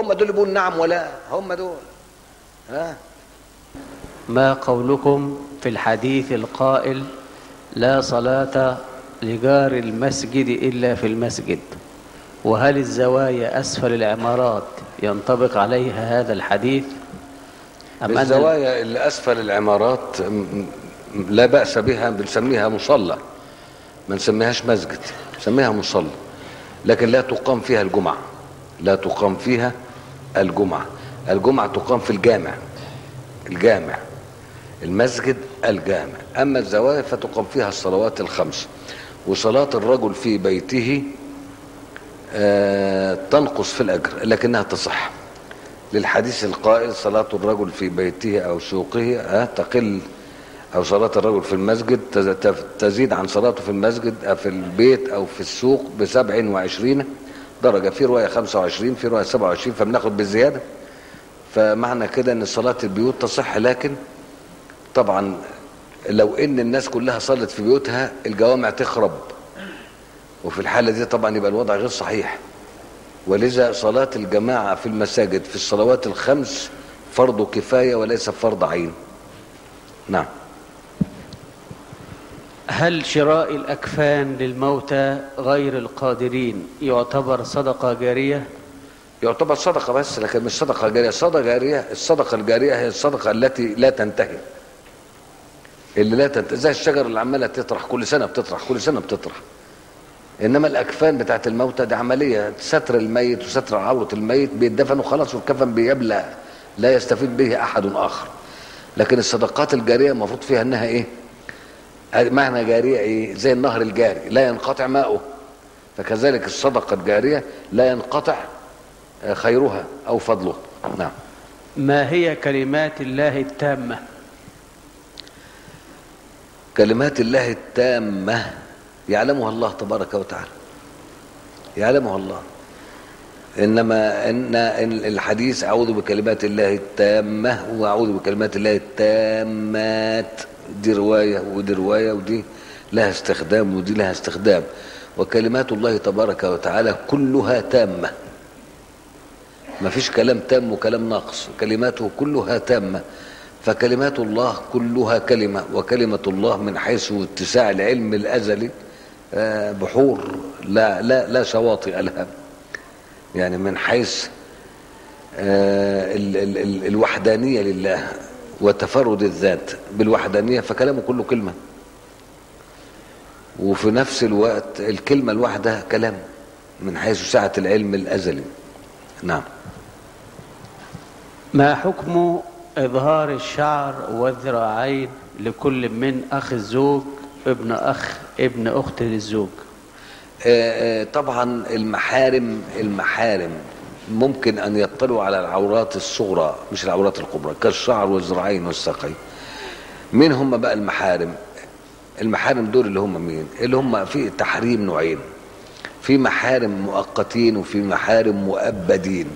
هم دول اللي بيقولوا نعم ولا هم دول ها ما قولكم في الحديث القائل لا صلاة لجار المسجد إلا في المسجد وهل الزوايا أسفل العمارات ينطبق عليها هذا الحديث أم أن الزوايا اللي اسفل العمارات م- م- لا باس بها بنسميها مصلى ما نسميهاش مسجد نسميها مصلى لكن لا تقام فيها الجمعه لا تقام فيها الجمعه الجمعه تقام في الجامع الجامع المسجد الجامع اما الزوايا فتقام فيها الصلوات الخمس وصلاه الرجل في بيته آه، تنقص في الاجر لكنها تصح للحديث القائل صلاة الرجل في بيته أو سوقه آه، تقل أو صلاة الرجل في المسجد تز- تف- تزيد عن صلاته في المسجد آه، في البيت أو في السوق بسبع وعشرين درجة في رواية خمسة وعشرين في رواية سبعة وعشرين فبناخد بالزيادة فمعنى كده أن صلاة البيوت تصح لكن طبعا لو ان الناس كلها صلت في بيوتها الجوامع تخرب وفي الحالة دي طبعا يبقى الوضع غير صحيح ولذا صلاة الجماعة في المساجد في الصلوات الخمس فرض كفاية وليس فرض عين نعم هل شراء الأكفان للموتى غير القادرين يعتبر صدقة جارية يعتبر صدقة بس لكن مش صدقة جارية صدقة جارية الصدقة الجارية هي الصدقة التي لا تنتهي اللي لا تنتهي زي الشجر اللي عمالة تطرح كل سنة بتطرح كل سنة بتطرح انما الاكفان بتاعت الموتى دي عمليه ستر الميت وستر عوره الميت بيدفن وخلاص والكفن بيبلى لا يستفيد به احد اخر لكن الصدقات الجاريه المفروض فيها انها ايه معنى جاريه ايه زي النهر الجاري لا ينقطع ماؤه فكذلك الصدقه الجاريه لا ينقطع خيرها او فضله نعم ما هي كلمات الله التامة كلمات الله التامه يعلمها الله تبارك وتعالى يعلمها الله انما ان إن الحديث اعوذ بكلمات الله التامه واعوذ بكلمات الله التامات دي روايه ودي روايه ودي لها استخدام ودي لها استخدام وكلمات الله تبارك وتعالى كلها تامه ما فيش كلام تام وكلام ناقص كلماته كلها تامه فكلمات الله كلها كلمه وكلمه الله من حيث اتساع العلم الازلي آه، بحور لا لا لا شواطئ لها يعني من حيث آه، ال- ال- ال- الوحدانيه لله وتفرد الذات بالوحدانيه فكلامه كله كلمه وفي نفس الوقت الكلمه الواحده كلام من حيث سعه العلم الازلي نعم ما حكم إظهار الشعر والذراعين لكل من أخ الزوج ابن أخ ابن أخت للزوج آه، آه، طبعا المحارم المحارم ممكن ان يطلعوا على العورات الصغرى مش العورات الكبرى كالشعر والذراعين والساقين مين هم بقى المحارم المحارم دول اللي هم مين اللي هم في تحريم نوعين في محارم مؤقتين وفي محارم مؤبدين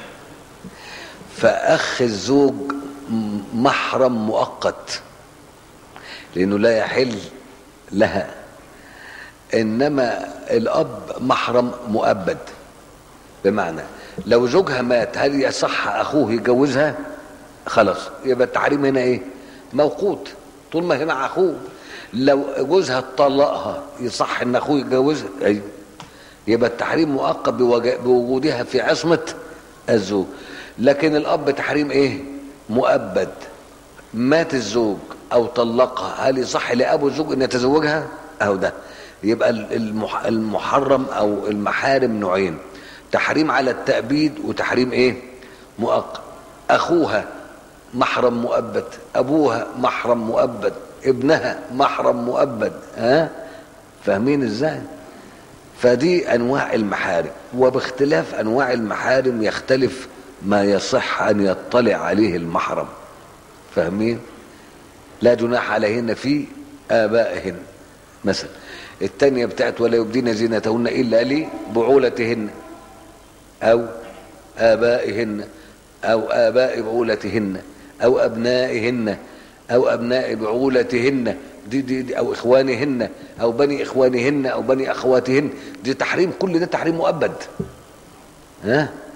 فاخ الزوج م- محرم مؤقت لانه لا يحل لها انما الاب محرم مؤبد بمعنى لو زوجها مات هل يصح اخوه يجوزها خلاص يبقى التحريم هنا ايه موقوت طول ما هي مع اخوه لو جوزها طلقها يصح ان اخوه يتجوزها ايوه يبقى التحريم مؤقت بوج- بوجودها في عصمه الزوج لكن الاب تحريم ايه مؤبد مات الزوج او طلقها هل يصح لابو الزوج ان يتزوجها اهو ده يبقى المح- المحرم او المحارم نوعين تحريم على التأبيد وتحريم ايه مؤقت اخوها محرم مؤبد ابوها محرم مؤبد ابنها محرم مؤبد ها فاهمين ازاي فدي انواع المحارم وباختلاف انواع المحارم يختلف ما يصح ان يطلع عليه المحرم فاهمين لا جناح عليهن في آبائهن مثلا الثانية بتاعت ولا يبدين زينتهن إلا لبعولتهن أو آبائهن أو آباء بعولتهن أو أبنائهن أو أبناء بعولتهن دي, دي, دي أو إخوانهن أو بني إخوانهن أو بني أخواتهن دي تحريم كل ده تحريم مؤبد ها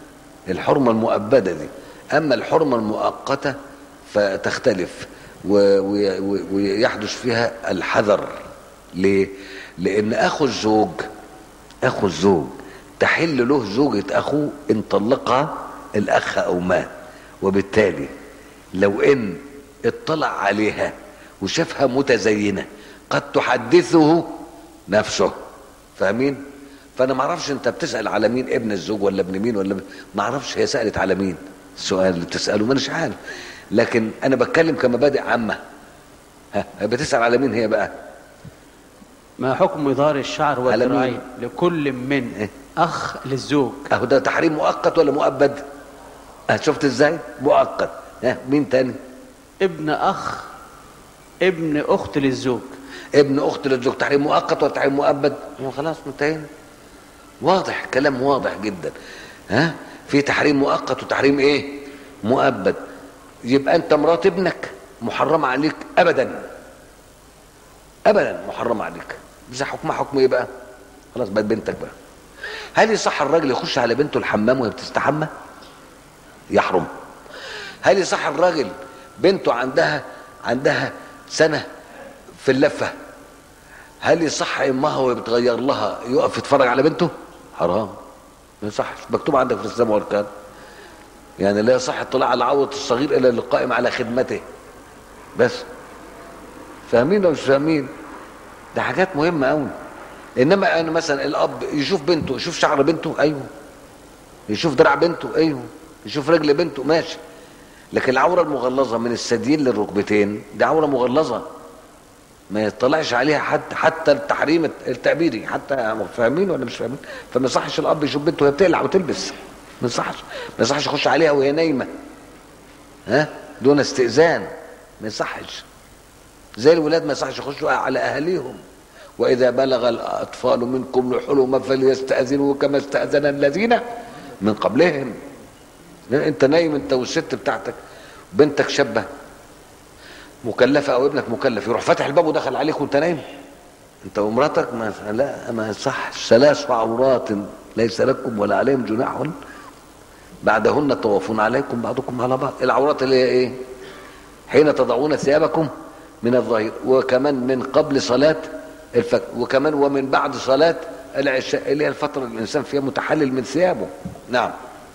الحرمة المؤبدة دي أما الحرمة المؤقتة فتختلف و- و- و- ويحدث فيها الحذر ليه؟ لأن أخو الزوج أخو الزوج تحل له زوجة أخوه إن طلقها الأخ أو مات وبالتالي لو إن اطلع عليها وشافها متزينة قد تحدثه نفسه فاهمين؟ فأنا ما أعرفش أنت بتسأل على مين ابن الزوج ولا ابن مين ولا ما أعرفش هي سألت على مين السؤال اللي بتسأله مانيش عارف لكن أنا بتكلم كمبادئ عامة ها بتسأل على مين هي بقى؟ ما حكم إظهار الشعر على مين؟ والذراعين لكل من إيه؟ أخ للزوج اهو ده تحريم مؤقت ولا مؤبد اه شفت ازاي مؤقت ها مين تاني ابن أخ ابن أخت للزوج ابن اخت للزوج تحريم مؤقت ولا تحريم مؤبد هو خلاص انتهينا واضح كلام واضح جدا ها في تحريم مؤقت وتحريم ايه مؤبد يبقى انت مرات ابنك محرمه عليك ابدا ابدا محرمه عليك بس حكمها حكم ايه بقى خلاص بقت بنتك بقى هل يصح الراجل يخش على بنته الحمام وهي بتستحمى يحرم هل يصح الراجل بنته عندها عندها سنه في اللفه هل يصح امها وهي بتغير لها يقف يتفرج على بنته حرام ما يصحش مكتوب عندك في الاسلام والاركان يعني لا يصح اطلاع على عوره الصغير الا للقائم على خدمته بس فاهمين ولا مش فاهمين ده حاجات مهمه قوي انما انا مثلا الاب يشوف بنته يشوف شعر بنته ايوه يشوف دراع بنته ايوه يشوف رجل بنته ماشي لكن العوره المغلظه من الثديين للركبتين دي عوره مغلظه ما يطلعش عليها حد حتى التحريم التعبيري حتى فاهمين ولا مش فاهمين فما يصحش الاب يشوف بنته وهي بتقلع وتلبس ما يصحش ما يصحش يخش عليها وهي نايمه ها دون استئذان ما يصحش زي الولاد ما يصحش يخشوا على اهاليهم واذا بلغ الاطفال منكم الحلم فليستاذنوا كما استاذن الذين من قبلهم انت نايم انت والست بتاعتك بنتك شابه مكلفه او ابنك مكلف يروح فاتح الباب ودخل عليك وانت نايم انت ومراتك ما لا ما يصحش ثلاث عورات ليس لكم ولا عليهم جناح بعدهن طوافون عليكم بعضكم على بعض العورات اللي هي ايه حين تضعون ثيابكم من الظهير وكمان من قبل صلاة الفجر وكمان ومن بعد صلاة العشاء اللي هي الفترة اللي الإنسان فيها متحلل من ثيابه نعم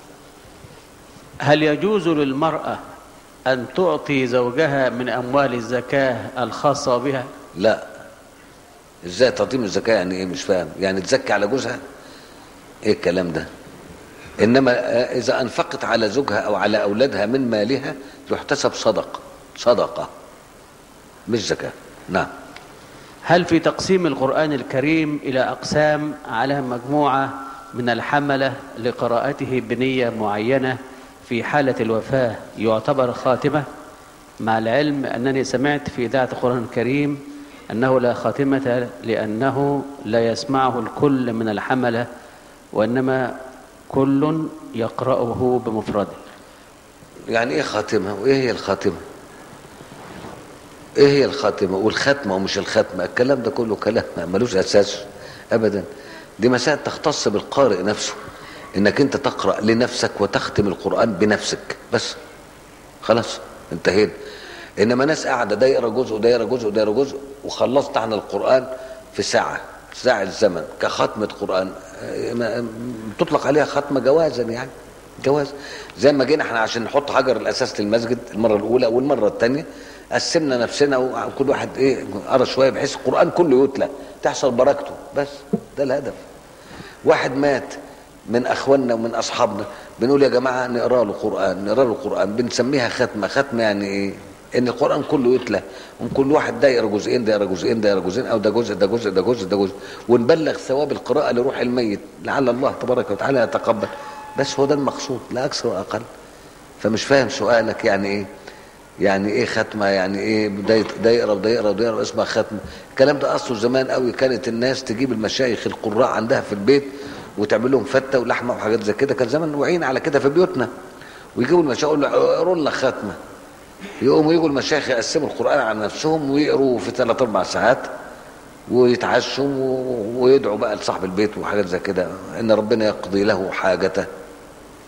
هل يجوز للمرأة أن تعطي زوجها من أموال الزكاة الخاصة بها لا ازاي تعطيم الزكاة يعني ايه مش فاهم يعني تزكي على جوزها ايه الكلام ده انما آه، اذا انفقت على زوجها او على اولادها من مالها يحتسب صدقة صدقة مش زكاة نعم هل في تقسيم القرآن الكريم إلى أقسام على مجموعة من الحملة لقراءته بنية معينة في حالة الوفاة يعتبر خاتمة مع العلم أنني سمعت في إذاعة القرآن الكريم أنه لا خاتمة لأنه لا يسمعه الكل من الحملة وإنما كل يقرأه بمفرده يعني ايه خاتمة وايه هي الخاتمة ايه هي الخاتمة والختمة ومش الختمة الكلام ده كله كلام ملوش اساس ابدا دي مسائل تختص بالقارئ نفسه انك انت تقرأ لنفسك وتختم القرآن بنفسك بس خلاص انتهينا انما ناس قاعدة ده يقرا جزء وده يقرا جزء وده يقرا جزء وخلصت عن القرآن في ساعة ساعة الزمن كختمة قرآن اه، ما- تطلق عليها ختمة جوازا يعني جواز زي ما جينا احنا عشان نحط حجر الاساس للمسجد المره الاولى والمره الثانيه قسمنا نفسنا وكل واحد ايه قرا شويه بحيث القران كله يتلى تحصل بركته بس ده الهدف واحد مات من اخواننا ومن اصحابنا بنقول يا جماعه نقرا له قران نقرا له قران بنسميها ختمه ختمه يعني ايه ان القران كله يتلى وكل واحد ده يقرا جزئين ده يقرا جزئين ده يقرا جزئين او ده جزء ده جزء ده جزء ده جزء ونبلغ ثواب القراءه لروح الميت لعل الله تبارك وتعالى يتقبل بس هو ده المقصود لا اكثر واقل فمش فاهم سؤالك يعني ايه يعني ايه ختمه يعني ايه ده يت- ده يقرا وده يقرا وده يقرا اسمها ختمه الكلام ده اصله زمان قوي كانت الناس تجيب المشايخ القراء عندها في البيت وتعمل لهم فته ولحمه وحاجات زي كده كان زمان واعيين على كده في بيوتنا ويجيبوا المشايخ يقول له اقروا لنا ختمه يقوموا يجوا المشايخ يقسموا القران على نفسهم ويقروا في ثلاث اربع ساعات ويتعشوا و- ويدعوا بقى لصاحب البيت وحاجات زي كده ان ربنا يقضي له حاجته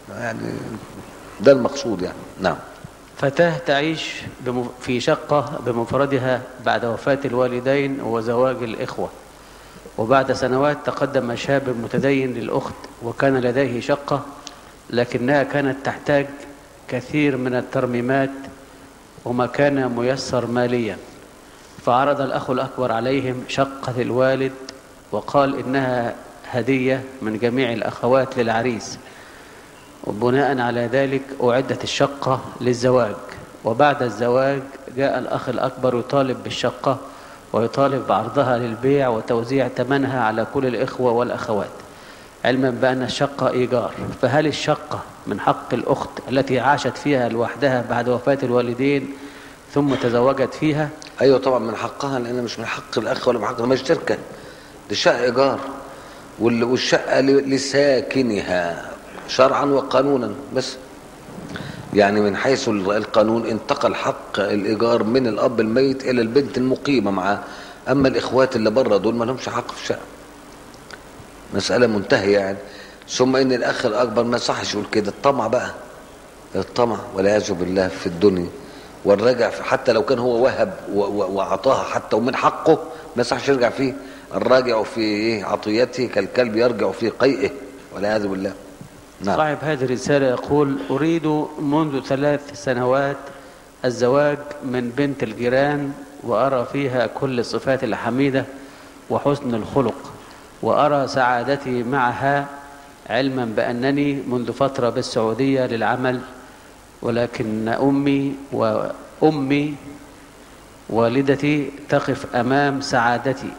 يعني ده المقصود يعني نعم فتاة تعيش بم- في شقة بمفردها بعد وفاة الوالدين وزواج الإخوة وبعد سنوات تقدم شاب متدين للأخت وكان لديه شقة لكنها كانت تحتاج كثير من الترميمات وما كان ميسر ماليا فعرض الأخ الأكبر عليهم شقة الوالد وقال إنها هدية من جميع الأخوات للعريس وبناء على ذلك أعدت الشقة للزواج وبعد الزواج جاء الأخ الأكبر يطالب بالشقة ويطالب بعرضها للبيع وتوزيع ثمنها على كل الإخوة والأخوات علما بأن الشقة إيجار فهل الشقة من حق الأخت التي عاشت فيها لوحدها بعد وفاة الوالدين ثم تزوجت فيها ايوه طبعا من حقها لان مش من حق الاخ ولا من حق مش شركه دي شقه ايجار وال- والشقه ل- لساكنها شرعا وقانونا بس يعني من حيث ال- القانون انتقل حق الايجار من الاب الميت الى البنت المقيمه معاه اما الاخوات اللي بره دول ما لهمش حق في الشقه مساله منتهيه يعني ثم ان الاخ الاكبر ما صحش يقول كده الطمع بقى الطمع والعياذ بالله في الدنيا والرجع في حتى لو كان هو وهب و- و- وعطاها حتى ومن حقه ما يصحش يرجع فيه الراجع في ايه عطيته كالكلب يرجع في قيئه والعياذ بالله نعم صاحب هذه الرسالة يقول أريد منذ ثلاث سنوات الزواج من بنت الجيران وأرى فيها كل الصفات الحميدة وحسن الخلق وأرى سعادتي معها علما بأنني منذ فترة بالسعودية للعمل ولكن أمي وأمي والدتي تقف أمام سعادتي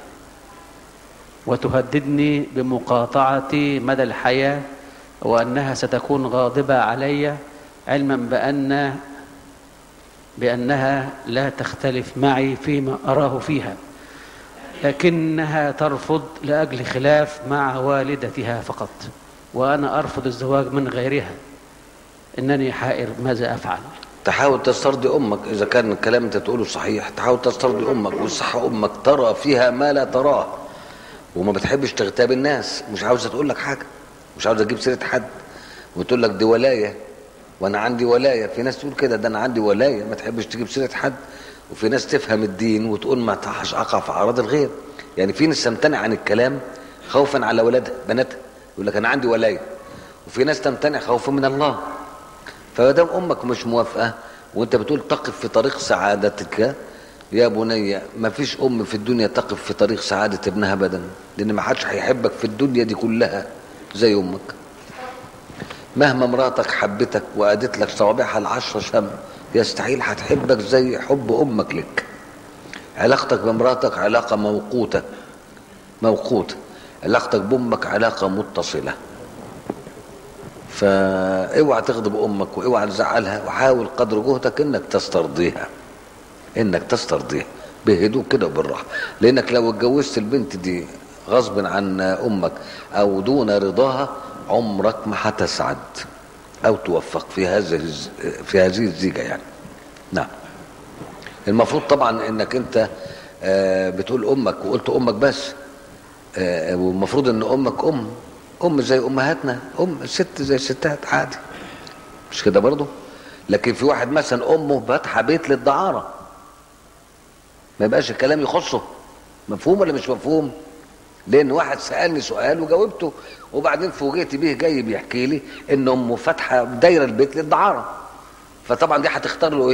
وتهددني بمقاطعتي مدى الحياة وأنها ستكون غاضبة علي علما بأن بأنها لا تختلف معي فيما أراه فيها لكنها ترفض لأجل خلاف مع والدتها فقط وأنا أرفض الزواج من غيرها إنني حائر ماذا أفعل تحاول تسترضي امك اذا كان الكلام انت تقوله صحيح تحاول تسترضي امك والصح امك ترى فيها ما لا تراه وما بتحبش تغتاب الناس مش عاوزه تقول لك حاجه مش عاوزه تجيب سيره حد وتقول لك دي ولايه وانا عندي ولايه في ناس تقول كده ده انا عندي ولايه ما تحبش تجيب سيره حد وفي ناس تفهم الدين وتقول ما تحش اقع في اعراض الغير يعني في ناس تمتنع عن الكلام خوفا على ولادها بناتها يقول لك انا عندي ولايه وفي ناس تمتنع خوفا من الله فما دام امك مش موافقه وانت بتقول تقف في طريق سعادتك يا بني ما فيش ام في الدنيا تقف في طريق سعاده ابنها ابدا لان ما حدش هيحبك في الدنيا دي كلها زي امك مهما مراتك حبتك وادت لك صوابعها العشرة شم يستحيل هتحبك زي حب امك لك علاقتك بمراتك علاقه موقوته موقوته علاقتك بامك علاقه متصله فاوعى تغضب امك واوعى تزعلها وحاول قدر جهدك انك تسترضيها انك تسترضيها بهدوء كده وبالراحه لانك لو اتجوزت البنت دي غصب عن امك او دون رضاها عمرك ما هتسعد او توفق في هذه الز- في هذه الزيجه يعني نعم المفروض طبعا انك انت آه، بتقول امك وقلت امك بس آه، والمفروض ان امك ام ام زي امهاتنا ام ست زي ستات عادي مش كده برضه لكن في واحد مثلا امه فاتحه بيت للدعاره ما يبقاش الكلام يخصه مفهوم ولا مش مفهوم لان واحد سالني سؤال وجاوبته وبعدين فوجئت بيه جاي بيحكي لي ان امه فاتحه دايره البيت للدعاره فطبعا دي هتختار له ايه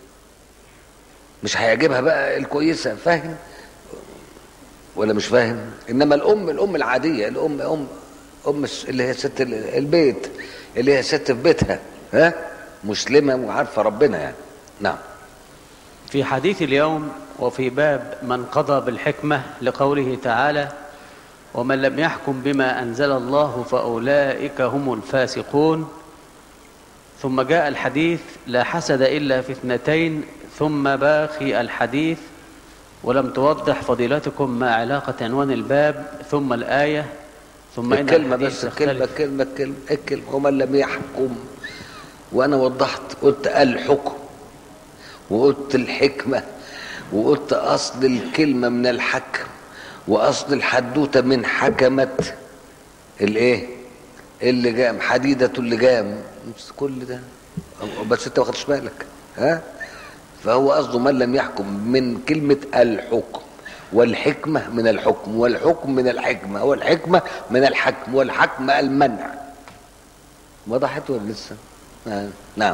مش هيعجبها بقى الكويسه فاهم ولا مش فاهم انما الام الام العاديه الام ام ام الس- اللي هي ست ال- البيت اللي هي ست في بيتها ها مسلمه وعارفه ربنا يعني نعم في حديث اليوم وفي باب من قضى بالحكمة لقوله تعالى ومن لم يحكم بما أنزل الله فأولئك هم الفاسقون ثم جاء الحديث لا حسد إلا في اثنتين ثم باقي الحديث ولم توضح فضيلتكم ما علاقة عنوان الباب ثم الآية ثم إن الكلمه الحديث بس الكلمه يختلف. الكلمه الكلمه الكلمه ومن لم يحكم وانا وضحت قلت الحكم وقلت الحكمه وقلت اصل الكلمه من الحكم واصل الحدوته من حكمت الايه اللجام حديدة اللجام كل ده بس انت ما خدتش بالك ها فهو قصده من لم يحكم من كلمة الحكم والحكمة من الحكم والحكم من الحكمة والحكمة من الحكم والحكم المنع وضحت ولا لسه؟ آه. نعم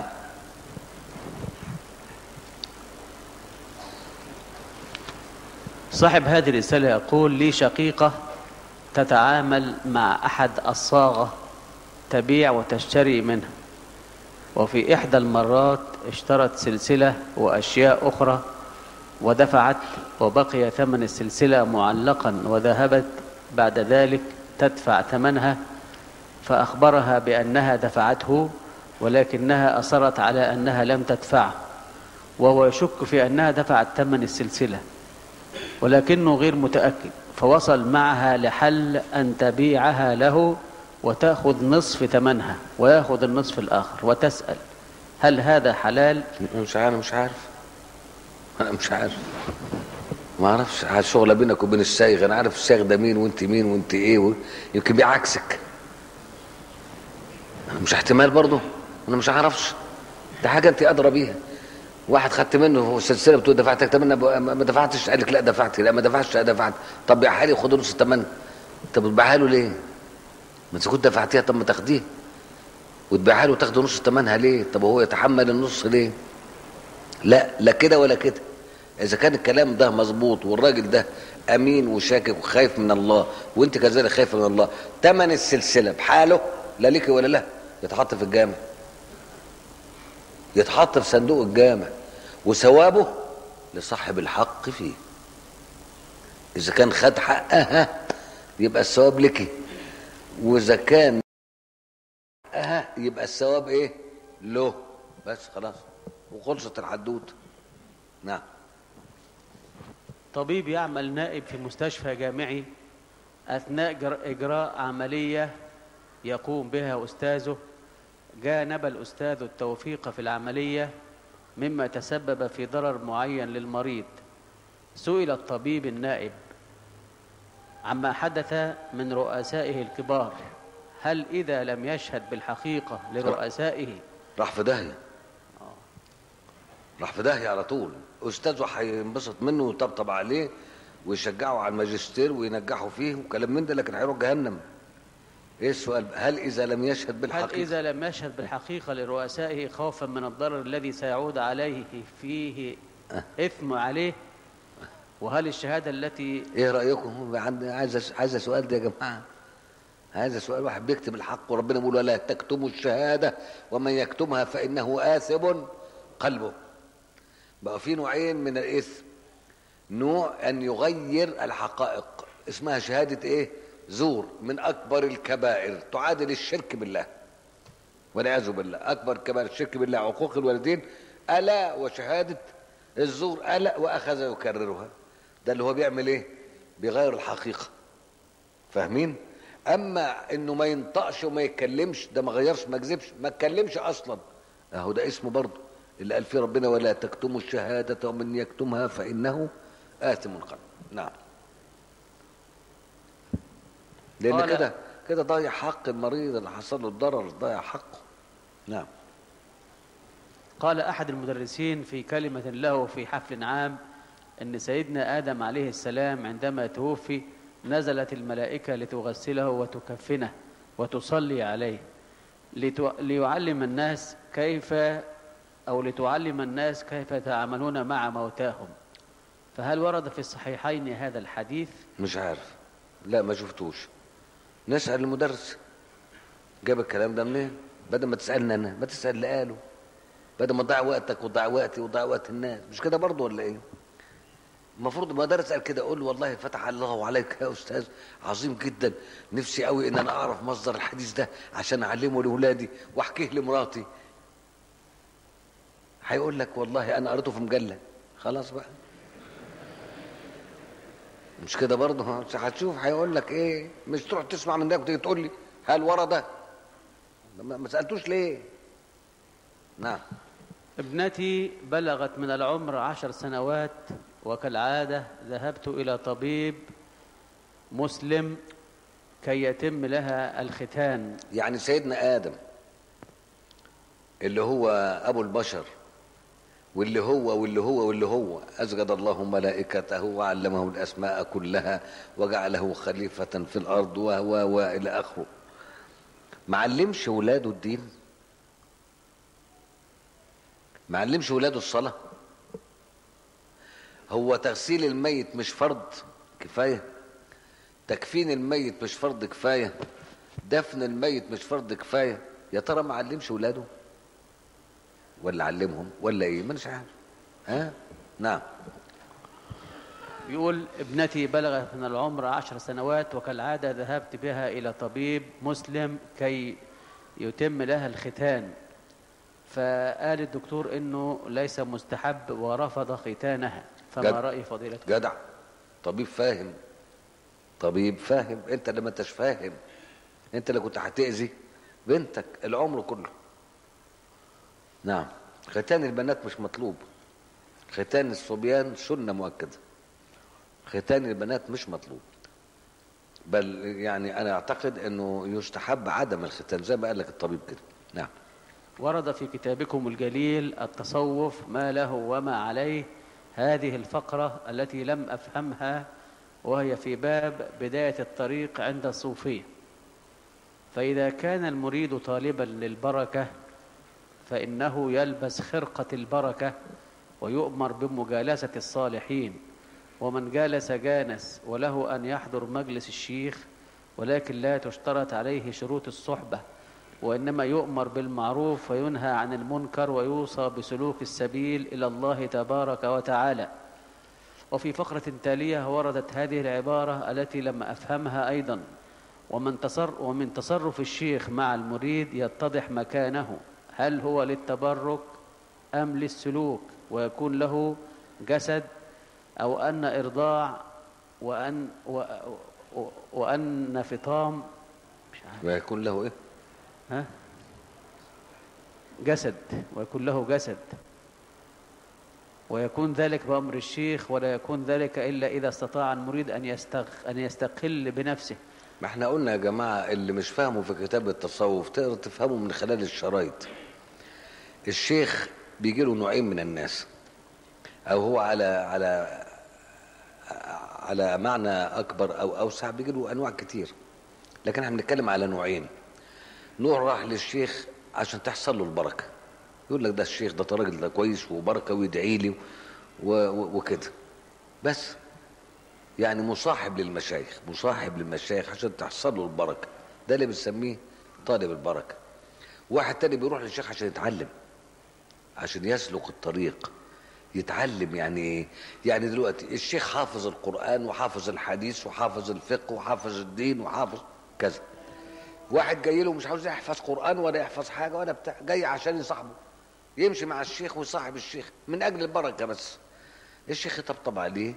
صاحب هذه الرسالة يقول لي شقيقة تتعامل مع أحد الصاغة تبيع وتشتري منها وفي إحدى المرات اشترت سلسلة وأشياء أخرى ودفعت وبقي ثمن السلسلة معلقا وذهبت بعد ذلك تدفع ثمنها فأخبرها بأنها دفعته ولكنها أصرت على أنها لم تدفعه وهو يشك في أنها دفعت ثمن السلسلة ولكنه غير متأكد فوصل معها لحل أن تبيعها له وتأخذ نصف ثمنها ويأخذ النصف الآخر وتسأل هل هذا حلال أنا مش عارف مش عارف انا مش عارف ما اعرفش الشغله بينك وبين السايغ انا عارف السايغ ده مين وانت مين وانت ايه و... يمكن بيعكسك مش احتمال برضه انا مش عارفش ده حاجه انت ادرى بيها واحد خدت منه سلسله بتقول دفعت ثمنها ب- ما دفعتش قال لك لا دفعت لا ما دفعتش لا دفعت طب بيعها لي خد نص الثمن انت بتبيعها له ليه؟ ما انت كنت دفعتيها طب ما تاخديها وتبيعها له وتاخد نص ثمنها ليه؟ طب هو يتحمل النص ليه؟ لا لا كده ولا كده اذا كان الكلام ده مظبوط والراجل ده امين وشاكك وخايف من الله وانت كذلك خايف من الله تمن السلسله بحاله لا ليك ولا لا يتحط في الجامع يتحط في صندوق الجامع وثوابه لصاحب الحق فيه اذا كان خد حقها يبقى الثواب لك واذا كان حقها يبقى الثواب ايه له بس خلاص وخلصت الحدوته نعم طبيب يعمل نائب في مستشفى جامعي أثناء جر- إجراء عملية يقوم بها أستاذه جانب الأستاذ التوفيق في العملية مما تسبب في ضرر معين للمريض سئل الطبيب النائب عما حدث من رؤسائه الكبار هل إذا لم يشهد بالحقيقة لرؤسائه راح في داهيه راح في داهيه على طول استاذه هينبسط منه ويطبطب عليه ويشجعه على الماجستير وينجحه فيه وكلام من ده لكن هيروح جهنم ايه السؤال بقى؟ هل اذا لم يشهد هل بالحقيقه إذا لم يشهد بالحقيقة لرؤسائه خوفا من الضرر الذي سيعود عليه فيه إثم عليه وهل الشهادة التي ايه رايكم عند عايز عايز سؤال ده يا جماعه هذا سؤال واحد بيكتب الحق وربنا بيقول ولا تكتموا الشهاده ومن يكتمها فانه آثم قلبه بقى في نوعين من الاثم نوع ان يغير الحقائق اسمها شهاده ايه زور من اكبر الكبائر تعادل الشرك بالله والعياذ بالله اكبر كبائر الشرك بالله عقوق الوالدين الا وشهاده الزور الا واخذ يكررها ده اللي هو بيعمل ايه بيغير الحقيقه فاهمين اما انه ما ينطقش وما يتكلمش ده ما غيرش ما كذبش ما اتكلمش اصلا اهو ده اسمه برضه اللي قال فيه ربنا ولا تكتموا الشهاده ومن يكتمها فانه آثم قلب نعم لان قال- كده كده ضيع حق المريض اللي حصل له الضرر ضيع حقه نعم قال أحد المدرسين في كلمة له في حفل عام أن سيدنا آدم عليه السلام عندما توفي نزلت الملائكة لتغسله وتكفنه وتصلي عليه لتو... ليعلم الناس كيف أو لتعلم الناس كيف يتعاملون مع موتاهم فهل ورد في الصحيحين هذا الحديث مش عارف لا ما شفتوش نسأل المدرس جاب الكلام ده منين بدل ما تسألني انا ما تسأل اللي قاله بدل ما تضيع وقتك وتضيع وقتي وتضيع وقت الناس مش كده برضه ولا ايه المفروض المدرس قال كده اقول له والله فتح الله عليك يا استاذ عظيم جدا نفسي قوي ان انا اعرف مصدر الحديث ده عشان اعلمه لاولادي واحكيه لمراتي هيقول لك والله انا قريته في مجله خلاص بقى مش كده برضه هتشوف هيقول لك ايه مش تروح تسمع من ده وتيجي تقول لي هل ورد ما ما سالتوش ليه نعم ابنتي بلغت من العمر عشر سنوات وكالعادة ذهبت إلى طبيب مسلم كي يتم لها الختان يعني سيدنا آدم اللي هو أبو البشر واللي هو واللي هو واللي هو أسجد الله ملائكته وعلمه الأسماء كلها وجعله خليفة في الأرض وهو وإلى آخره ما علمش ولاده الدين ما علمش ولاده الصلاة هو تغسيل الميت مش فرض كفاية تكفين الميت مش فرض كفاية دفن الميت مش فرض كفاية يا ترى ما علمش ولاده ولا علمهم ولا ايه مانيش عارف ها نعم يقول ابنتي بلغت من العمر عشر سنوات وكالعادة ذهبت بها إلى طبيب مسلم كي يتم لها الختان فقال الدكتور انه ليس مستحب ورفض ختانها فما جد. رأي فضيلتك جدع طبيب فاهم طبيب فاهم انت اللي ما انتش فاهم انت اللي كنت هتأذي بنتك العمر كله نعم ختان البنات مش مطلوب ختان الصبيان سنة مؤكدة ختان البنات مش مطلوب بل يعني انا اعتقد انه يستحب عدم الختان زي ما قال لك الطبيب كده نعم ورد في كتابكم الجليل التصوف ما له وما عليه هذه الفقرة التي لم أفهمها وهي في باب بداية الطريق عند الصوفية فإذا كان المريد طالبا للبركة فإنه يلبس خرقة البركة ويؤمر بمجالسة الصالحين ومن جالس جانس وله أن يحضر مجلس الشيخ ولكن لا تشترط عليه شروط الصحبة وإنما يؤمر بالمعروف وينهى عن المنكر ويوصى بسلوك السبيل إلى الله تبارك وتعالى وفي فقرة تالية وردت هذه العبارة التي لم أفهمها أيضا ومن, تصر ومن تصرف الشيخ مع المريد يتضح مكانه هل هو للتبرك أم للسلوك ويكون له جسد أو أن إرضاع وأن, و و وأن فطام مش عارف ويكون له ايه ها جسد ويكون له جسد ويكون ذلك بأمر الشيخ ولا يكون ذلك إلا إذا استطاع المريد أن يستغ أن يستقل بنفسه ما احنا قلنا يا جماعة اللي مش فاهمه في كتاب التصوف تقدر تفهمه من خلال الشرايط الشيخ بيجي له نوعين من الناس او هو على على على معنى اكبر او اوسع بيجي له انواع كتير لكن احنا بنتكلم على نوعين نوع راح للشيخ عشان تحصل له البركه يقول لك ده الشيخ ده راجل ده كويس وبركه ويدعي لي و- و- وكده بس يعني مصاحب للمشايخ مصاحب للمشايخ عشان تحصل له البركه ده اللي بنسميه طالب البركه واحد تاني بيروح للشيخ عشان يتعلم عشان يسلك الطريق يتعلم يعني ايه يعني دلوقتي الشيخ حافظ القرآن وحافظ الحديث وحافظ الفقه وحافظ الدين وحافظ كذا واحد جاي له مش عاوز يحفظ قرآن ولا يحفظ حاجة ولا بتاع جاي عشان يصاحبه يمشي مع الشيخ ويصاحب الشيخ من أجل البركة بس الشيخ يطبطب عليه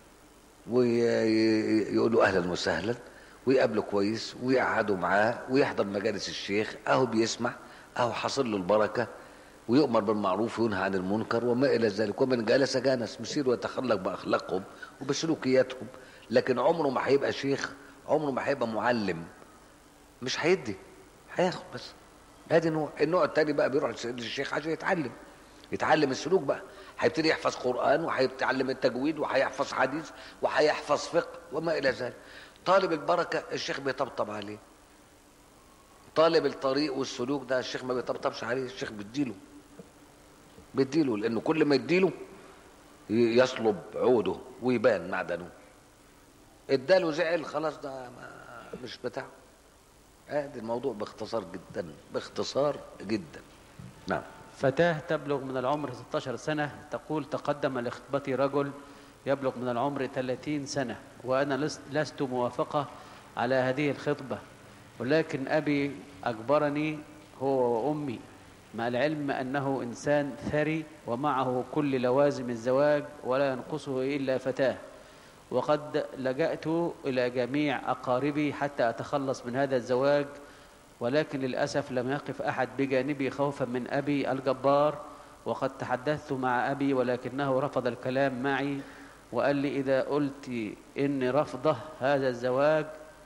ويقول له أهلا وسهلا ويقابله كويس ويقعدوا معاه ويحضر مجالس الشيخ أهو بيسمع أهو حاصل له البركة ويؤمر بالمعروف وينهى عن المنكر وما إلى ذلك ومن جلس جانس مسير ويتخلق بأخلاقهم وبسلوكياتهم لكن عمره ما هيبقى شيخ عمره ما هيبقى معلم مش هيدي هياخد بس ادي نوع النوع التاني بقى بيروح للشيخ عشان يتعلم يتعلم السلوك بقى هيبتدي يحفظ قرآن وهيتعلم التجويد وهيحفظ حديث وهيحفظ فقه وما إلى ذلك طالب البركة الشيخ بيطبطب عليه طالب الطريق والسلوك ده الشيخ ما بيطبطبش عليه الشيخ بيديله بيديله لأنه كل ما يديله ي- يصلب عوده ويبان معدنه اداله زعل خلاص ده ما مش بتاعه ادي الموضوع باختصار جدا باختصار جدا نعم فتاة تبلغ من العمر 16 سنة تقول تقدم لخطبتي رجل يبلغ من العمر 30 سنة وأنا لست- لست موافقة على هذه الخطبة ولكن أبي أجبرني هو وأمي مع العلم أنه إنسان ثري ومعه كل لوازم الزواج ولا ينقصه إلا فتاة وقد لجأت إلى جميع أقاربي حتى أتخلص من هذا الزواج ولكن للأسف لم يقف أحد بجانبي خوفا من أبي الجبار وقد تحدثت مع أبي ولكنه رفض الكلام معي وقال لي إذا قلت إن رفضه هذا الزواج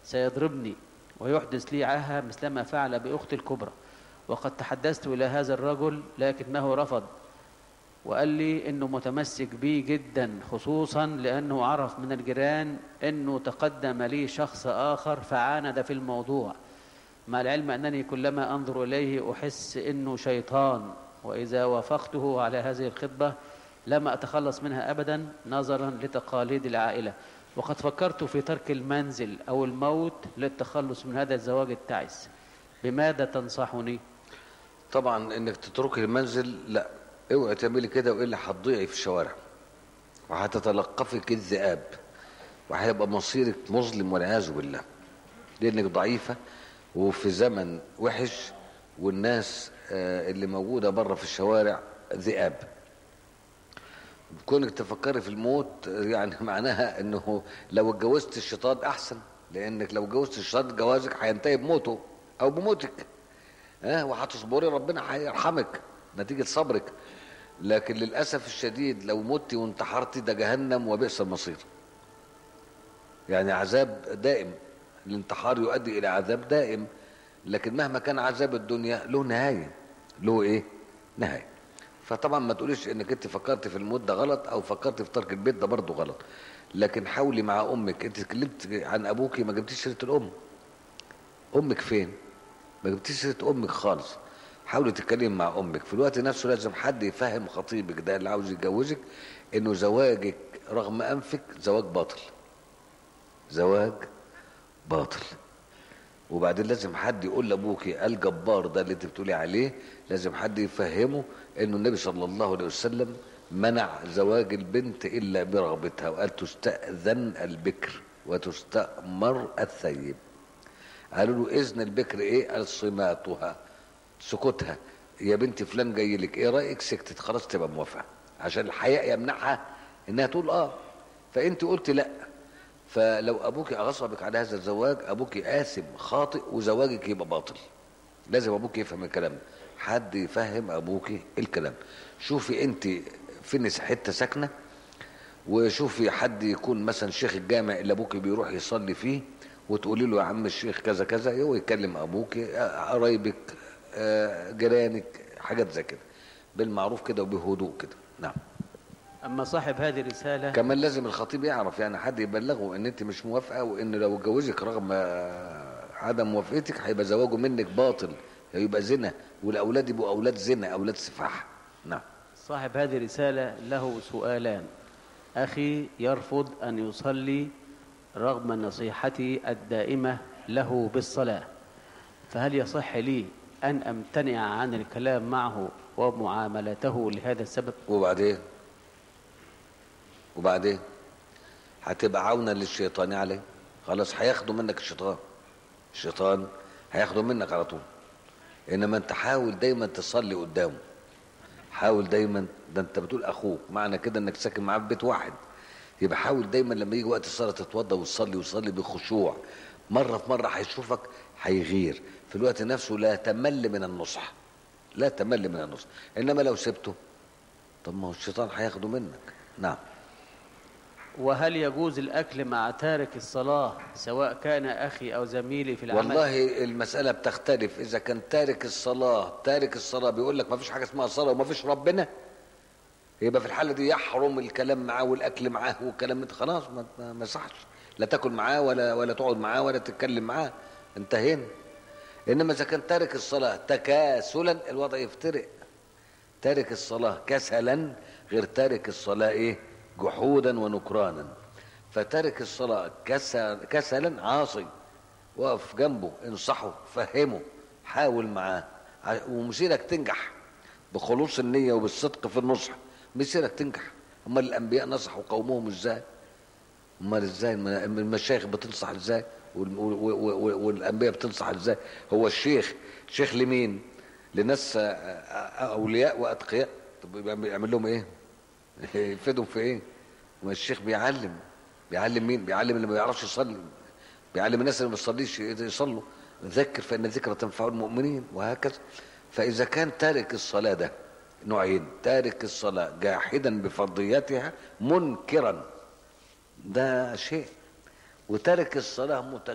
سيضربني ويحدث لي عاهة مثلما فعل بأختي الكبرى وقد تحدثت إلى هذا الرجل لكنه رفض وقال لي انه متمسك بي جدا خصوصا لانه عرف من الجيران انه تقدم لي شخص اخر فعاند في الموضوع مع العلم انني كلما انظر اليه احس انه شيطان واذا وافقته على هذه الخطبه لما اتخلص منها ابدا نظرا لتقاليد العائله وقد فكرت في ترك المنزل او الموت للتخلص من هذا الزواج التعس بماذا تنصحني طبعا انك تتركي المنزل لا اوعي تعملي كده والا هتضيعي في الشوارع وهتتلقفك الذئاب وهيبقى مصيرك مظلم والعياذ بالله لانك ضعيفه وفي زمن وحش والناس آه، اللي موجوده بره في الشوارع ذئاب كونك تفكري في الموت يعني معناها انه لو اتجوزت الشيطان احسن لانك لو اتجوزت الشيطان جوازك هينتهي بموته او بموتك ها وهتصبري ربنا هيرحمك نتيجه صبرك لكن للاسف الشديد لو مت وانتحرتي ده جهنم وبئس المصير يعني عذاب دائم الانتحار يؤدي الى عذاب دائم لكن مهما كان عذاب الدنيا له نهايه له ايه نهايه فطبعا ما تقوليش انك انت فكرت في الموت ده غلط او فكرت في ترك البيت ده برضه غلط لكن حاولي مع امك انت اتكلمت عن ابوكي ما جبتيش سيره الام امك فين ما جبتيش سيره امك خالص حاولي تتكلمي مع امك في الوقت نفسه لازم حد يفهم خطيبك ده اللي عاوز يتجوزك انه زواجك رغم انفك زواج باطل زواج باطل وبعدين لازم حد يقول لابوكي الجبار ده اللي انت بتقولي عليه لازم حد يفهمه انه النبي صلى الله عليه وسلم منع زواج البنت الا برغبتها وقال تستأذن البكر وتستأمر الثيب قالوا له اذن البكر ايه قال صماتها سكوتها يا بنتي فلان جاي لك ايه رايك سكتت خلاص تبقى موافقه عشان الحياء يمنعها انها تقول اه فانت قلت لا فلو ابوك اغصبك على هذا الزواج ابوك آثم خاطئ وزواجك يبقى باطل لازم ابوك يفهم الكلام حد يفهم ابوك الكلام شوفي انت فين حته ساكنه وشوفي حد يكون مثلا شيخ الجامع اللي ابوك بيروح يصلي فيه وتقولي له يا عم الشيخ كذا كذا هو يكلم ابوك قرايبك آه، جيرانك حاجات زي كده بالمعروف كده وبهدوء كده نعم اما صاحب هذه الرساله كمان لازم الخطيب يعرف يعني حد يبلغه ان انت مش موافقه وان لو اتجوزك رغم آه، عدم موافقتك هيبقى زواجه منك باطل هيبقى زنا والاولاد يبقوا اولاد زنا اولاد سفاح نعم صاحب هذه الرسالة له سؤالان أخي يرفض أن يصلي رغم نصيحتي الدائمة له بالصلاة فهل يصح لي أن أمتنع عن الكلام معه ومعاملته لهذا السبب وبعدين وبعدين هتبقى عونا للشيطان عليه خلاص هياخدوا منك الشيطان الشيطان هياخدوا منك على طول انما انت حاول دايما تصلي قدامه حاول دايما ده انت بتقول اخوك معنى كده انك ساكن معاه في بيت واحد يبقى حاول دايما لما يجي وقت الصلاه تتوضى وتصلي وتصلي بخشوع مره في مره هيشوفك هيغير في الوقت نفسه لا تمل من النصح لا تمل من النصح انما لو سبته طب ما هو الشيطان هياخده منك نعم وهل يجوز الأكل مع تارك الصلاة سواء كان أخي أو زميلي في العمل والله المسألة بتختلف إذا كان تارك الصلاة تارك الصلاة بيقول لك ما فيش حاجة اسمها صلاة وما فيش ربنا يبقى في الحالة دي يحرم الكلام معاه والأكل معاه والكلام ده خلاص ما ما ما يصحش لا تاكل معاه ولا ولا تقعد معاه ولا تتكلم معاه انتهينا إنما إذا كان تارك الصلاة تكاسلا الوضع يفترق تارك الصلاة كسلا غير تارك الصلاة إيه جحودا ونكرانا فتارك الصلاة كسل كسلا عاصي وقف جنبه انصحه فهمه حاول معاه ع- ومسيرك تنجح بخلوص النية وبالصدق في النصح مسيرك تنجح امال الانبياء نصحوا قومهم ازاي امال ازاي الم- المشايخ بتنصح ازاي وال- و- و- و- والانبياء بتنصح ازاي هو الشيخ شيخ لمين لناس آه، آه، اولياء واتقياء طب يبقى يعمل لهم ايه يفيدهم في ايه ما الشيخ بيعلم بيعلم مين بيعلم اللي ما بيعرفش يصلي بيعلم الناس اللي ما بيصليش يصلوا ذكر فان الذكرى تنفع المؤمنين وهكذا فاذا كان تارك الصلاه ده نوعين تارك الصلاه جاحدا بفرضياتها منكرا ده شيء وتارك الصلاه متك...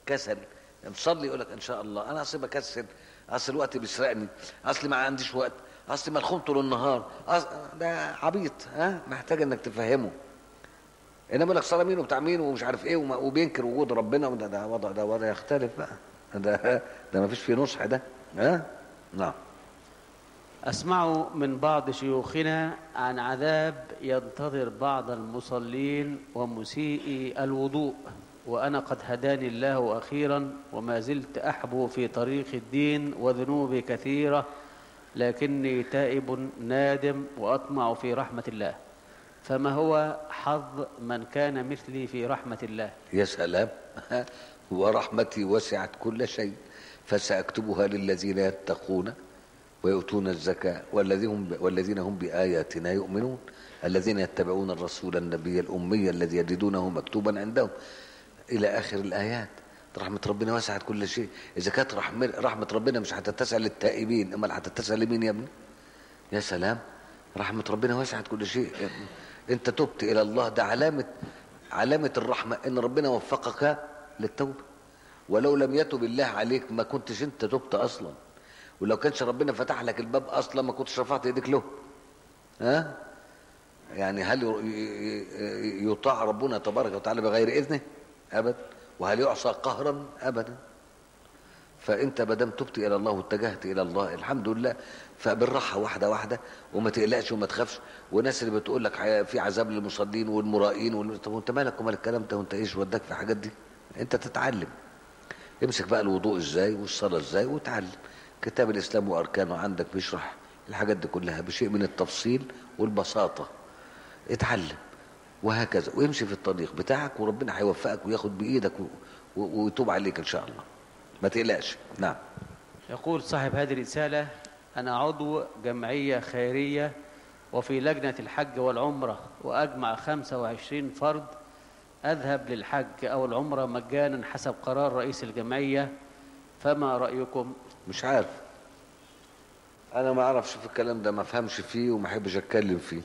كسل نصلي يقول لك ان شاء الله انا اصل بكسل اصل الوقت بيسرقني اصل ما عنديش وقت اصل ملخوم طول النهار أصل ده عبيط ها محتاج انك تفهمه انما يقول لك صلاه مين وبتاع مين ومش عارف ايه وما- وبينكر وجود ربنا وده ده وضع ده وضع يختلف بقى ده ده ما فيش فيه نصح ده ها نعم أسمع من بعض شيوخنا عن عذاب ينتظر بعض المصلين ومسيئي الوضوء وأنا قد هداني الله أخيرا وما زلت أحبو في طريق الدين وذنوبي كثيرة لكني تائب نادم وأطمع في رحمة الله فما هو حظ من كان مثلي في رحمة الله يا سلام ورحمتي وسعت كل شيء فسأكتبها للذين يتقون ويؤتون الزكاة والذين هم, والذين هم بآياتنا يؤمنون الذين يتبعون الرسول النبي الأمي الذي يجدونه مكتوبا عندهم إلى آخر الآيات رحمة ربنا وسعت كل شيء إذا كانت رحمة, رحمة ربنا مش هتتسع للتائبين أمال هتتسع لمين يا ابني يا سلام رحمة ربنا وسعت كل شيء انت تبت الى الله ده علامة علامة الرحمة ان ربنا وفقك للتوبة ولو لم يتب الله عليك ما كنتش انت تبت اصلا ولو كانش ربنا فتح لك الباب اصلا ما كنتش رفعت ايديك له ها يعني هل ي- ي- يطاع ربنا تبارك وتعالى بغير اذنه ابدا وهل يعصى قهرا ابدا فانت ما دام تبت الى الله واتجهت الى الله الحمد لله فبالراحه واحده واحده وما تقلقش وما تخافش والناس اللي بتقول لك ح- في عذاب للمصلين والمرائين وال... طب وانت مالك ومال الكلام ده وانت ايش وداك في الحاجات دي انت تتعلم امسك بقى الوضوء ازاي والصلاه ازاي وتعلم كتاب الاسلام واركانه عندك بيشرح الحاجات دي كلها بشيء من التفصيل والبساطه اتعلم وهكذا وامشي في الطريق بتاعك وربنا هيوفقك وياخد بايدك و... و... ويتوب عليك ان شاء الله ما تقلقش نعم يقول صاحب هذه الرسالة أنا عضو جمعية خيرية وفي لجنة الحج والعمرة وأجمع 25 فرد أذهب للحج أو العمرة مجانا حسب قرار رئيس الجمعية فما رأيكم مش عارف انا ما اعرفش في الكلام ده ما افهمش فيه وما احبش اتكلم فيه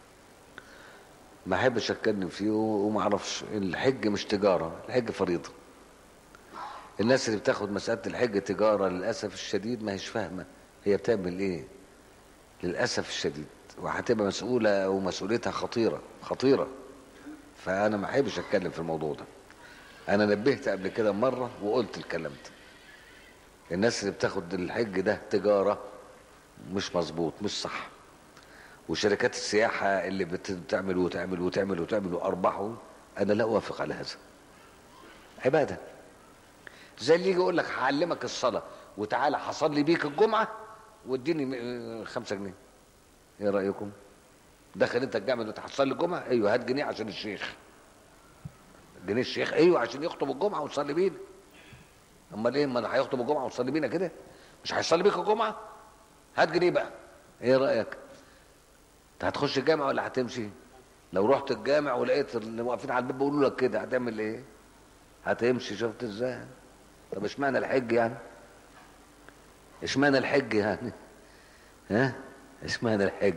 ما احبش اتكلم فيه وما اعرفش الحج مش تجاره الحج فريضه الناس اللي بتاخد مساله الحج تجاره للاسف الشديد ما هيش فاهمه هي بتعمل ايه للاسف الشديد وهتبقى مسؤوله ومسؤوليتها خطيره خطيره فانا ما احبش اتكلم في الموضوع ده انا نبهت قبل كده مره وقلت الكلام ده الناس اللي بتاخد الحج ده تجارة مش مظبوط مش صح وشركات السياحة اللي بت- بتعمل وتعمل وتعمل وتعمل وأرباحه أنا لا أوافق على هذا عبادة زي اللي يجي يقول لك هعلمك الصلاة وتعالى هصلي بيك الجمعة واديني م- خمسة جنيه ايه رأيكم دخل انت الجامع دلوقتي هتصلي الجمعة ايوه هات جنيه عشان الشيخ جنيه الشيخ ايوه عشان يخطب الجمعة وتصلي بينا امال ايه ما هيخطب الجمعه وتصلي بينا كده مش هيصلي بيك الجمعه هات جنيه بقى ايه رايك انت هتخش الجامع ولا هتمشي لو رحت الجامع ولقيت اللي واقفين على الباب بيقولوا لك كده هتعمل ايه هتمشي شفت ازاي طب اشمعنى الحج يعني اشمعنى الحج يعني ها اشمعنى الحج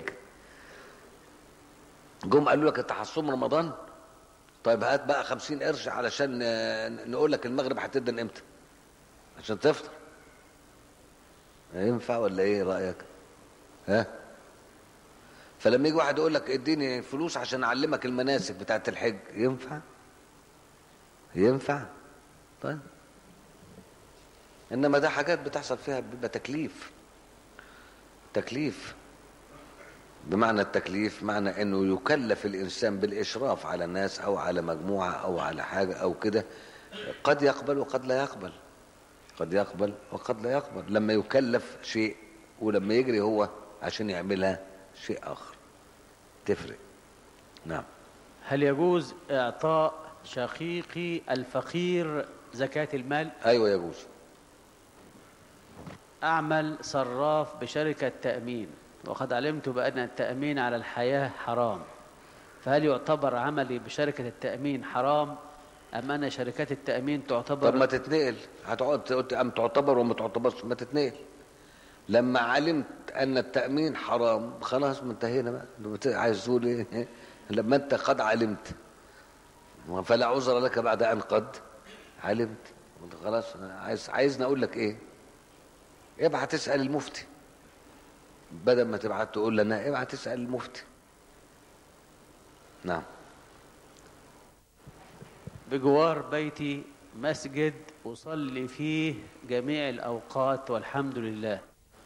جم قالوا لك انت هتصوم رمضان طيب هات بقى خمسين قرش علشان آه، نقول لك المغرب هتدن امتى عشان تفطر ينفع ولا ايه رايك ها فلما يجي واحد يقول لك اديني فلوس عشان اعلمك المناسك بتاعت الحج ينفع ينفع طيب انما ده حاجات بتحصل فيها بيبقى تكليف تكليف بمعنى التكليف معنى انه يكلف الانسان بالاشراف على الناس او على مجموعه او على حاجه او كده قد يقبل وقد لا يقبل قد يقبل وقد لا يقبل لما يكلف شيء ولما يجري هو عشان يعملها شيء اخر تفرق نعم هل يجوز إعطاء شقيقي الفقير زكاة المال ايوه يجوز أعمل صراف بشركة تأمين وقد علمت بأن التأمين على الحياة حرام فهل يعتبر عملي بشركة التأمين حرام أم أن شركات التأمين تعتبر طب ما تتنقل هتقعد تقول ام تعتبر وما تعتبرش ما تتنقل لما علمت ان التامين حرام خلاص ما انتهينا بقى بت- عايز تقول ايه لما انت قد علمت فلا عذر لك بعد ان قد علمت خلاص أنا عايز عايزني اقول لك ايه ابعت تسال المفتي بدل ما تبعت تقول لنا ابعت تسال المفتي نعم بجوار بيتي مسجد أصلي فيه جميع الأوقات والحمد لله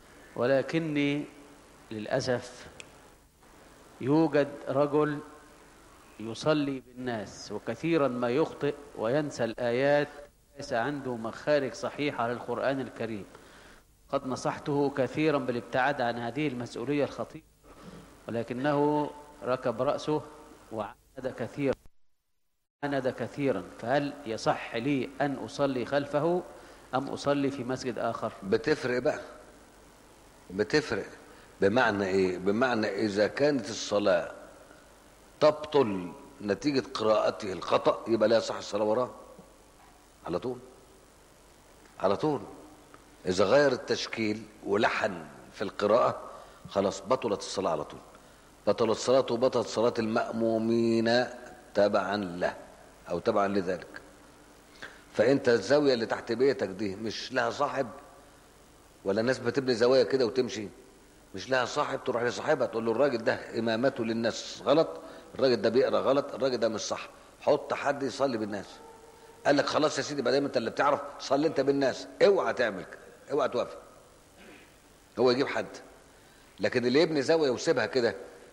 ولكني للأسف يوجد رجل يصلي بالناس وكثيرا ما يخطئ وينسى الآيات ليس عنده مخارج صحيحة للقرآن الكريم قد نصحته كثيرا بالابتعاد عن هذه المسؤولية الخطيرة ولكنه ركب رأسه وعاند كثيرا عاند كثيرا فهل يصح لي أن أصلي خلفه أم أصلي في مسجد آخر بتفرق بقى بتفرق بمعنى ايه بمعنى اذا كانت الصلاة تبطل نتيجة قراءته الخطأ يبقى لا يصح الصلاة وراه على طول على طول اذا غير التشكيل ولحن في القراءة خلاص بطلت الصلاة على طول بطلت صلاته وبطلت صلاة المأمومين تبعا له او تبعا لذلك فانت الزاوية اللي تحت بيتك دي مش لها صاحب ولا ناس بتبني زوايا كده وتمشي مش لها صاحب تروح لصاحبها تقول له الراجل ده امامته للناس غلط الراجل ده بيقرا غلط الراجل ده مش صح حط حد يصلي بالناس قال لك خلاص يا سيدي ما دام انت اللي بتعرف صلي انت بالناس اوعى تعمل كده اوعى توافق هو يجيب حد لكن اللي يبني زاويه ويسيبها كده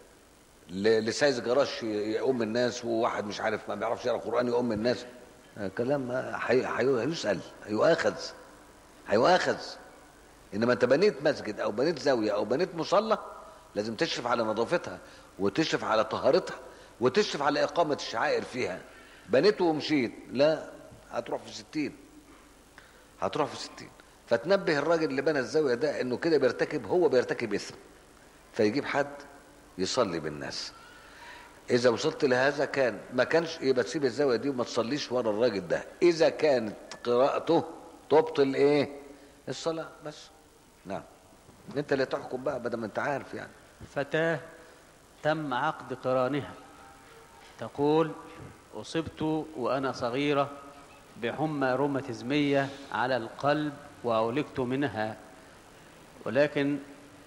ل- لسايز جراش يقوم الناس وواحد مش عارف ما بيعرفش يقرا قران يقوم الناس آه، كلام آه، حي- حي- هيسال هيؤاخذ هيؤاخذ انما انت بنيت مسجد او بنيت زاويه او بنيت مصلى لازم تشرف على نظافتها وتشرف على طهارتها وتشرف على اقامه الشعائر فيها بنيت ومشيت لا هتروح في ستين هتروح في ستين فتنبه الراجل اللي بنى الزاويه ده انه كده بيرتكب هو بيرتكب اثم فيجيب حد يصلي بالناس اذا وصلت لهذا كان ما كانش يبقى تسيب الزاويه دي وما تصليش ورا الراجل ده اذا كانت قراءته تبطل ايه الصلاه بس نعم انت اللي تحكم بقى بدل ما انت عارف يعني فتاة تم عقد قرانها تقول أصبت وأنا صغيرة بحمى روماتيزمية على القلب وأولكت منها ولكن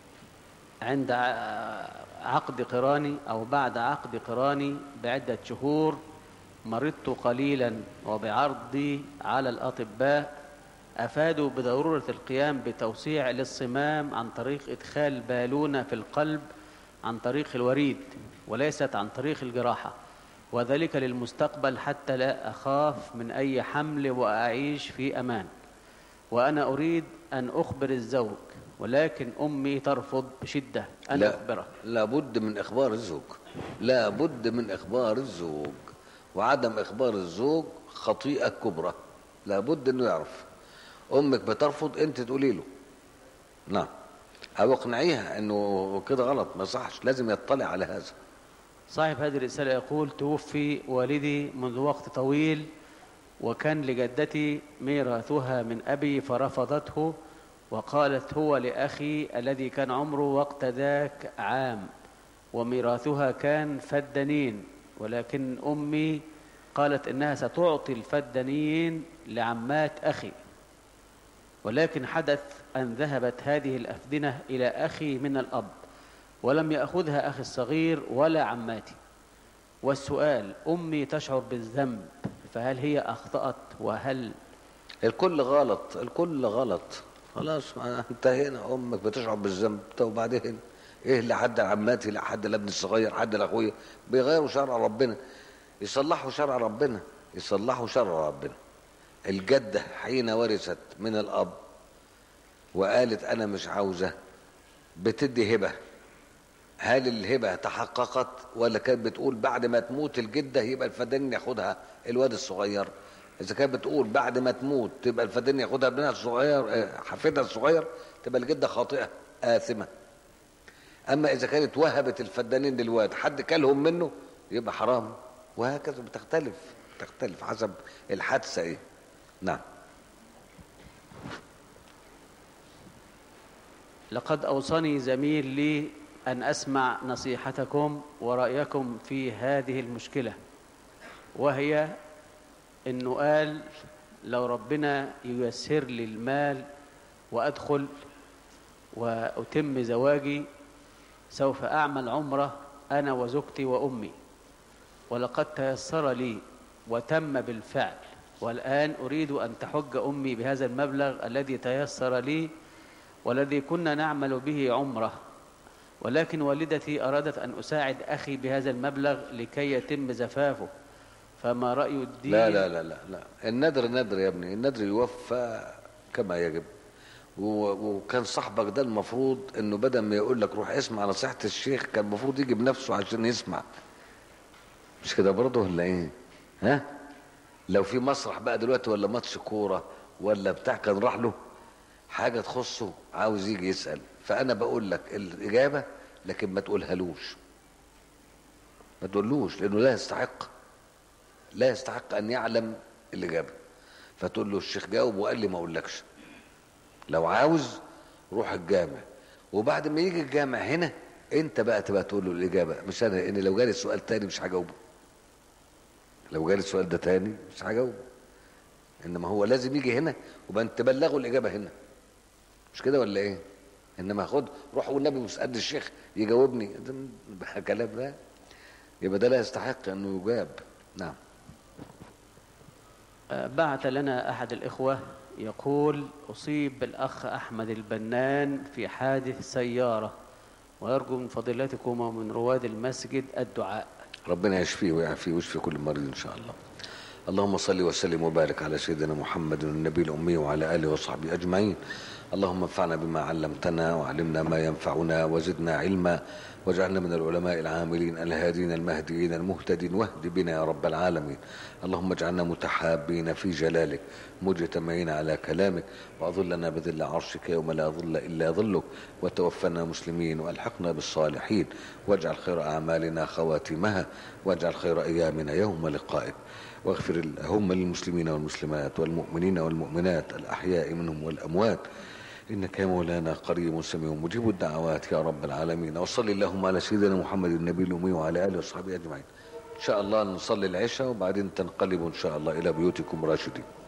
عند ع- عقد قراني أو بعد عقد قراني بعدة شهور مرضت قليلا وبعرضي على الأطباء أفادوا بضرورة القيام بتوسيع للصمام عن طريق إدخال بالونة في القلب عن طريق الوريد وليست عن طريق الجراحة وذلك للمستقبل حتى لا أخاف من أي حمل وأعيش في أمان وأنا أريد أن أخبر الزوج ولكن أمي ترفض بشدة أن لا أخبره لابد من اخبار الزوج لابد من اخبار الزوج وعدم اخبار الزوج خطيئه كبرى لابد انه يعرف امك بترفض انت تقولي له نعم او اقنعيها انه كده غلط ما صحش لازم يطلع على هذا صاحب هذه الرسالة يقول توفي والدي منذ وقت طويل وكان لجدتي ميراثها من أبي فرفضته وقالت هو لأخي الذي كان عمره وقت ذاك عام وميراثها كان فدنين ولكن أمي قالت إنها ستعطي الفدنين لعمات أخي ولكن حدث أن ذهبت هذه الأفدنة إلى أخي من الأب ولم يأخذها أخي الصغير ولا عماتي والسؤال أمي تشعر بالذنب فهل هي أخطأت وهل الكل غلط الكل غلط خلاص ما انتهينا امك بتشعر بالذنب طب وبعدين ايه اللي حد عماتي لا حد لابن الصغير حد لاخويا بيغيروا شرع ربنا يصلحوا شرع ربنا يصلحوا شرع ربنا الجدة حين ورثت من الأب وقالت أنا مش عاوزة بتدي هبة هل الهبة تحققت ولا كانت بتقول بعد ما تموت الجدة يبقى الفدان ياخدها الواد الصغير إذا كانت بتقول بعد ما تموت تبقى الفدان ياخدها ابنها الصغير آه، حفيدها الصغير تبقى الجدة خاطئة آثمة أما إذا كانت وهبت الفدانين للواد حد كلهم منه يبقى حرام وهكذا بتختلف بتختلف حسب الحادثة إيه نعم لقد أوصاني زميل لي أن أسمع نصيحتكم ورأيكم في هذه المشكلة وهي أنه قال لو ربنا ييسر لي المال وأدخل وأتم زواجي سوف أعمل عمرة أنا وزوجتي وأمي ولقد تيسر لي وتم بالفعل والآن أريد أن تحج أمي بهذا المبلغ الذي تيسر لي والذي كنا نعمل به عمرة ولكن والدتي أرادت أن أساعد أخي بهذا المبلغ لكي يتم زفافه فما رأي الدين لا لا لا لا لا النذر نذر يا ابني النذر يوفى كما يجب و- وكان صاحبك ده المفروض انه بدل ما يقول لك روح اسمع نصيحة الشيخ كان المفروض يجي بنفسه عشان يسمع مش كده برضه ولا ايه ها لو في مسرح بقى دلوقتي ولا ماتش كورة ولا بتاع كان راح له حاجة تخصه عاوز يجي يسأل فأنا بقول لك الإجابة لكن ما تقولهالوش ما تقولوش لأنه لا يستحق لا يستحق أن يعلم الإجابة فتقول له الشيخ جاوب وقال لي ما أقولكش لو عاوز روح الجامع وبعد ما يجي الجامع هنا انت بقى تبقى تقول له الإجابة مش أنا إن لو جالي سؤال تاني مش هجاوبه لو جالي السؤال ده تاني مش هجاوبه انما هو لازم يجي هنا وبقى تبلغوا الاجابه هنا مش كده ولا ايه انما خد روح والنبي واسال الشيخ يجاوبني ده بقى كلام ده يبقى ده لا يستحق انه يجاب نعم آه، بعث لنا أحد الإخوة يقول أصيب الأخ أحمد البنان في حادث سيارة ويرجو من فضيلتكم ومن رواد المسجد الدعاء ربنا يشفيه ويعافيه ويشفي كل مريض ان شاء الله اللهم صل وسلم وبارك على سيدنا محمد النبي الامي وعلى اله وصحبه اجمعين اللهم انفعنا بما علمتنا وعلمنا ما ينفعنا وزدنا علما واجعلنا من العلماء العاملين الهادين المهديين المهتدين واهد بنا يا رب العالمين اللهم اجعلنا متحابين في جلالك مجتمعين على كلامك واظلنا بذل عرشك يوم لا ظل الا ظلك وتوفنا مسلمين والحقنا بالصالحين واجعل خير اعمالنا خواتمها واجعل خير ايامنا يوم لقائك واغفر اللهم للمسلمين والمسلمات والمؤمنين والمؤمنات الأحياء منهم والأموات إنك يا مولانا قريب سميع مجيب الدعوات يا رب العالمين وصل اللهم على سيدنا محمد النبي الأمي وعلى آله وصحبه أجمعين إن شاء الله نصلي العشاء وبعدين تنقلبوا إن شاء الله إلى بيوتكم راشدين